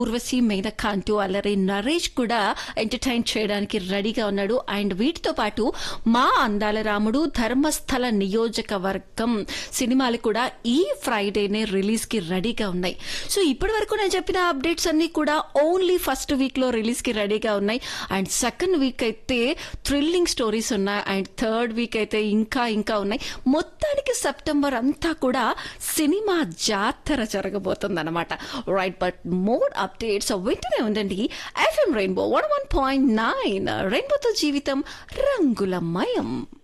ఉర్వశి మేనక అంటూ అల్లరి నరేష్ కూడా ఎంటర్టైన్ చేయడానికి రెడీగా ఉన్నాడు అండ్ వీటితో పాటు మా అందాల రాముడు ధర్మస్థల నియోజకవర్గం సినిమాలు కూడా ఈ ఫ్రైడేనే రిలీజ్ కి రెడీగా ఉన్నాయి సో ఇప్పటి వరకు నేను చెప్పిన అప్డేట్స్ అన్ని కూడా ఓన్లీ ఫస్ట్ వీక్ లో రిలీజ్ కి రెడీగా ఉన్నాయి అండ్ సెకండ్ వీక్ అయితే థ్రిల్లింగ్ స్టోరీస్ ఉన్నాయి అండ్ థర్డ్ వీక్ అయితే ఇంకా ఇంకా ఉన్నాయి మొత్తానికి సెప్టెంబర్ అంతా కూడా సినిమా జాతర జరగబోతుంది అనమాట రైట్ బట్ మోర్ అప్డేట్స్ వింటూనే ఉండండి FM rainbow one one point nine రెయిన్బోతో జీవితం రంగులమయం